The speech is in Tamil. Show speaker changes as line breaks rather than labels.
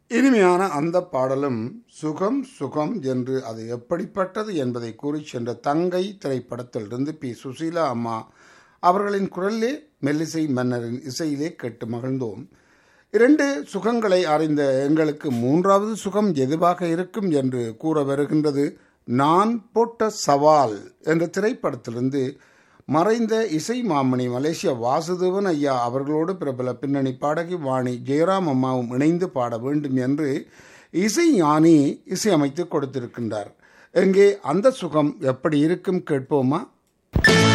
இனிமையான அந்த பாடலும் சுகம் சுகம் என்று அது எப்படிப்பட்டது என்பதை கூறி சென்ற தங்கை திரைப்படத்திலிருந்து பி சுசீலா அம்மா அவர்களின் குரலிலே மெல்லிசை மன்னரின் இசையிலே கேட்டு மகிழ்ந்தோம் இரண்டு சுகங்களை அறிந்த எங்களுக்கு மூன்றாவது சுகம் எதுவாக இருக்கும் என்று கூற வருகின்றது நான் போட்ட சவால் என்ற திரைப்படத்திலிருந்து மறைந்த இசை மாமணி மலேசிய வாசுதேவன் ஐயா அவர்களோடு பிரபல பின்னணி பாடகி வாணி ஜெயராம் அம்மாவும் இணைந்து பாட வேண்டும் என்று இசை ஞானி இசையமைத்து கொடுத்திருக்கின்றார் எங்கே அந்த சுகம் எப்படி இருக்கும் கேட்போமா